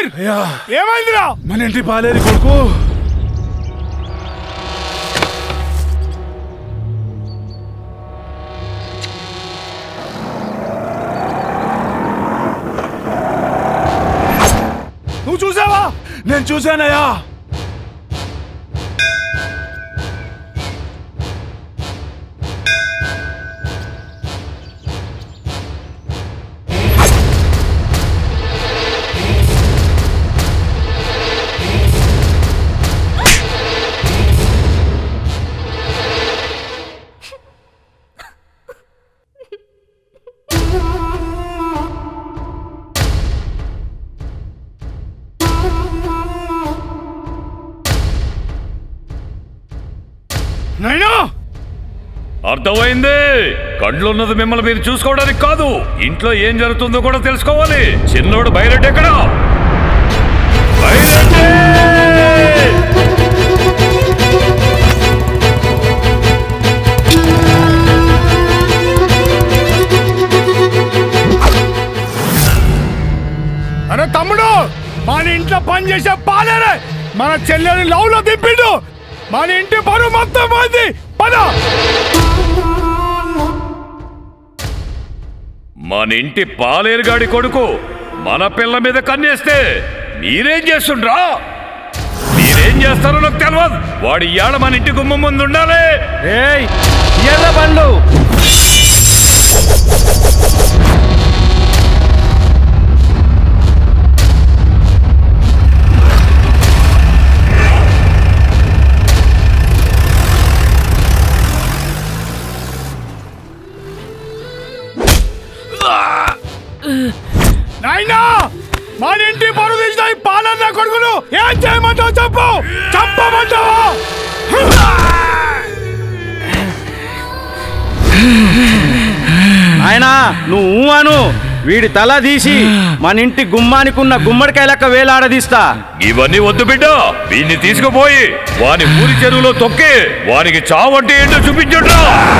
పాలేర్ అయ్యా ఏమైందిరా మన ఇంటి పాలేరు కొడుకు నువ్వు చూసావా నేను చూశానయ్యా నైనా అర్థమైంది కండ్లున్నది మిమ్మల్ని మీరు చూసుకోవడానికి కాదు ఇంట్లో ఏం జరుగుతుందో కూడా తెలుసుకోవాలి చిన్నోడు బయలెట్ ఎక్కడ బయలెట్టే! అరే తమ్ముడు మన ఇంట్లో పని చేసే పాలేరే మన చెల్లెని లవ్ లో దింపిండు మన ఇంటి పరువు మొత్తం పోయింది పద మన ఇంటి పాలేరుగాడి కొడుకు మన పిల్ల మీద కన్నేస్తే మీరేం చేస్తుండ్రా మీరేం చేస్తారో నాకు తెలియదు వాడి ఇవాళ మన ఇంటి గుమ్మం ముందు ఉండాలి ఏయ్ ఎర్ర బండ్లు నాయనా మన ఇంటి పరువు తీసిన ఈ పాలన్న కొడుకును ఏం చేయమంటావు చెప్పు చంపమంటావా ఆయన నువ్వు అను వీడి తల తీసి మన ఇంటి గుమ్మానికున్న గుమ్మడికాయ లెక్క వేలాడదీస్తా ఇవన్నీ వద్దు బిడ్డ వీడిని తీసుకుపోయి వాని ఊరి చెరువులో తొక్కి వానికి చావంటే ఏంటో చూపించడ్రా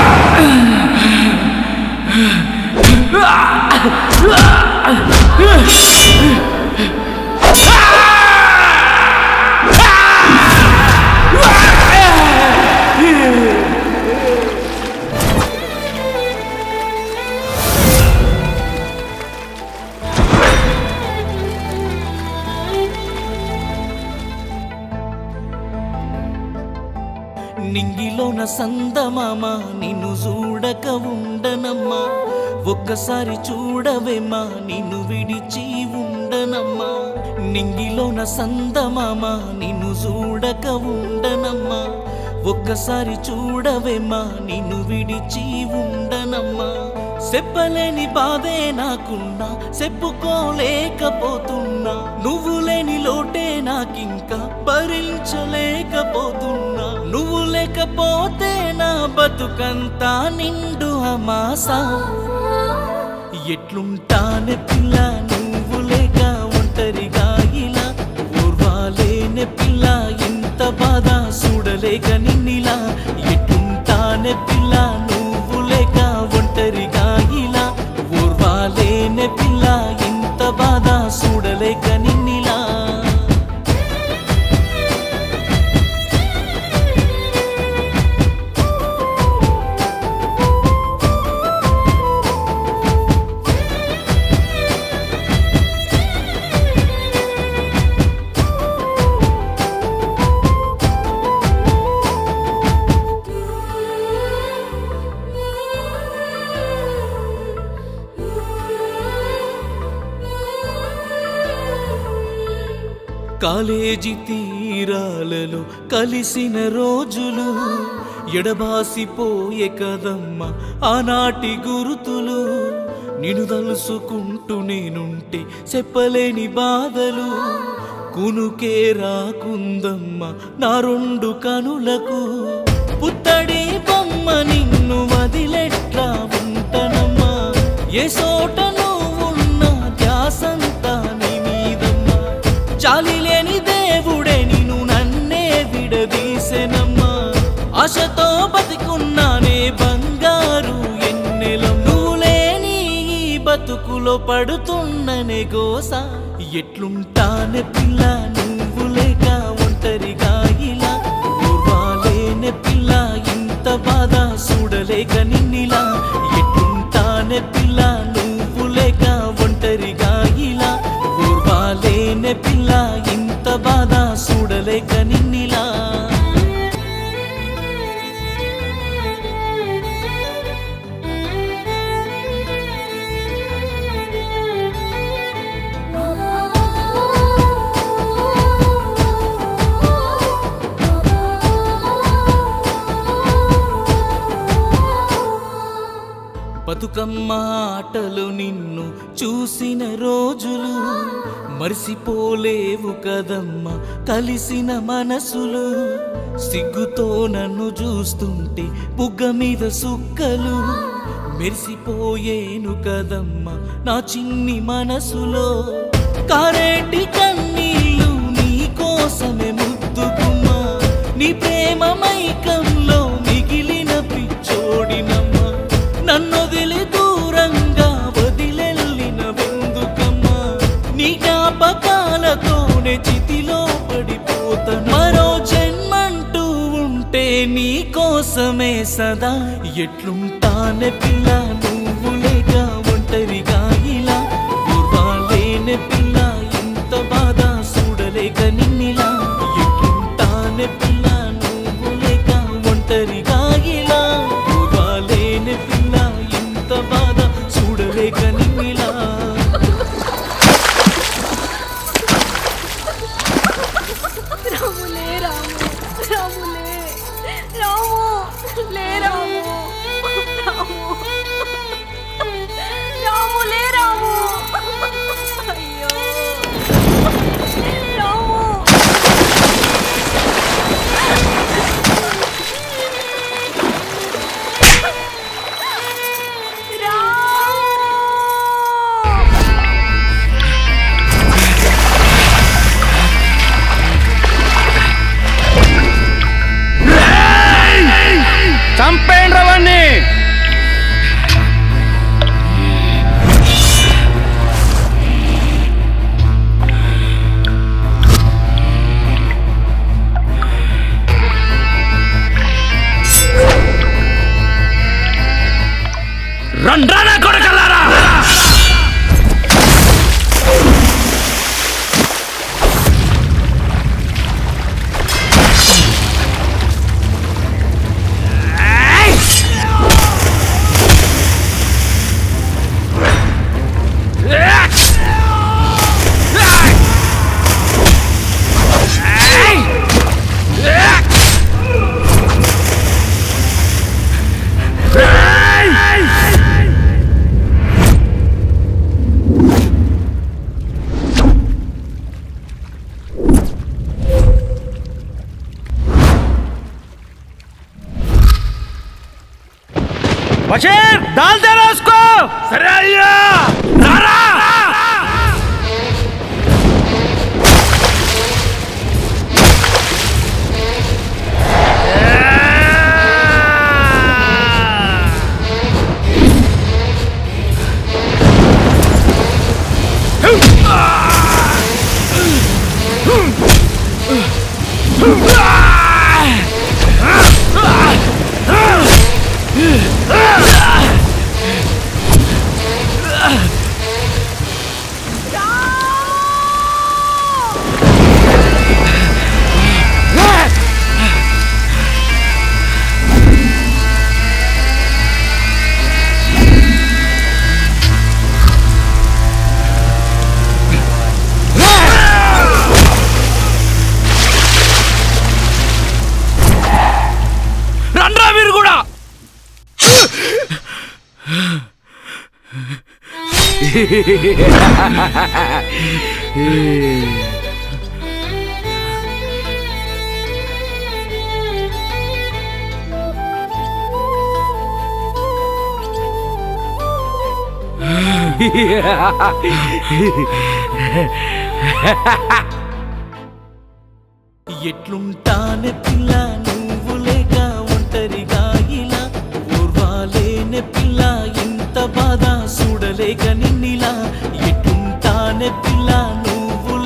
నింగిలోన సందమామ నిన్ను చూడక ఉండనమ్మా ఒక్కసారి చూడవేమా నిన్ను విడిచి ఉండనమ్మా నింగిలోన సందమామ నిన్ను చూడక ఉండనమ్మా ఒక్కసారి చూడవేమా నిన్ను విడిచి ఉండనమ్మా చెప్పలేని బాధే నాకున్నా చెప్పుకోలేకపోతున్నా నువ్వు లేని లోటే నాకింకా భరించలేకపోతున్నా నువ్వు లేకపోతే నా బతుకంతా నిండు అమాసా ఎట్లుంటానే పిల్ల నువ్వు లేక ఒంటరిగా ఇలా ఓర్వాలేనే పిల్ల ఎంత బాధ చూడలేక నిన్నిలా ఎట్లుంటానే పిల్ల నువ్వు లేక ఒంటరిగా ఇలా ఓర్వాలేనే పిల్ల ఎంత బాధ చూడలేక నిన్నిలా కాలేజీ తీరాలలో కలిసిన రోజులు ఎడబాసిపోయే కదమ్మ ఆనాటి గురుతులు నిన్ను తలుసుకుంటూ నేనుంటే చెప్పలేని బాధలు కునుకే రాకుందమ్మ నా రెండు కనులకు పుత్తడి బొమ్మ నిన్ను వదిలెట్లా ఉంటనమ్మా ఏ చోట నువ్వున్న ధ్యాసంతా నీ మీదమ్మా చాలి లేని దేవుడే నిన్ను నన్నే విడదీసెనమ్మా ఆశతో బతికున్నానే బంగారు ఎన్నెలం నువ్వు లేని ఈ బతుకులో పడుతున్ననే గోస ఎట్లు ఎట్లుంటానే పిల్ల నువ్వు లేక ఒంటరిగా ఇలా ఓర్వాలేనే పిల్ల ఇంత బాధ చూడలేక నిన్నిలా ఎట్లుంటానే పిల్ల నువ్వు లేక ఒంటరిగా ఇలా ఓర్వాలేనే పిల్ల ఇంత బాధ చూడలేక నిన్నిలా బతుకమ్మ ఆటలు నిన్ను చూసిన రోజులు మరిసిపోలేవు కదమ్మ కలిసిన మనసులు సిగ్గుతో నన్ను చూస్తుంటే బుగ్గ మీద సుక్కలు మెరిసిపోయేను కదమ్మ నా చిన్ని మనసులో కారేటి కన్నీళ్ళు నీ కోసమే ముద్దుకుమ్మా నీ ప్రేమ మైకంలో మిగిలిన పిచ్చోడినమ్మా నన్నొదిలి దూరంగా వదిలెళ్ళిన వెందుకమ్మా నీ జ్ఞాపకాలతోనే చితిలో పడిపోతాను మరో జన్మంటూ ఉంటే నీ కోసమే సదా ఎట్లుంటానే పిల్ల నువ్వు లేక ఒంటరిగా ఇలా పూర్వాలేనే పిల్ల ఇంత బాధ చూడలేక నిన్నిలా ఎట్లుంటానే పిల్ల నువ్వు లేక ఒంటరిగా ఇలా పూర్వాలేనే పిల్ల ఇంత బాధ చూడలేక నిన్నిలా రాములే రాము రాములే రాము లే రాము రాము రాములే రాము అయ్యో రాము రాము చంపేయండి రవాణ్ణి రండ్రానా కొడకల్లారా బషీర్ దాల్ దే రాసుకో సరే అయ్యా రారా రండ్రా మీరు కూడా ఎట్లుంటానే పిల్ల నువ్వు లేక ఒంటరిగా ఇలా ఓర్వాలేనే పిల్ల ఇంత బాధ చూడలేక నిన్నిలా ఎట్లుంటానే పిల్ల నువ్వు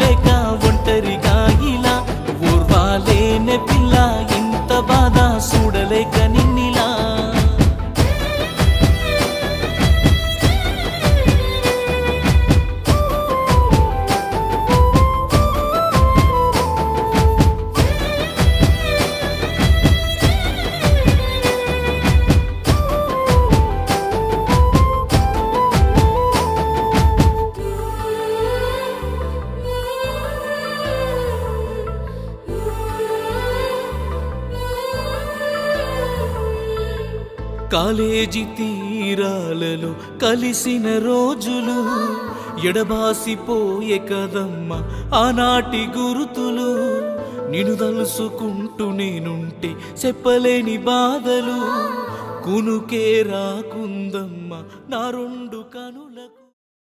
కాలేజీ తీరాలలో కలిసిన రోజులు ఎడబాసిపోయే కదమ్మ ఆనాటి గురుతులు నిన్ను తలుసుకుంటూ నేనుంటే చెప్పలేని బాధలు కునుకే రాకుందమ్మ నా రెండు కనులకు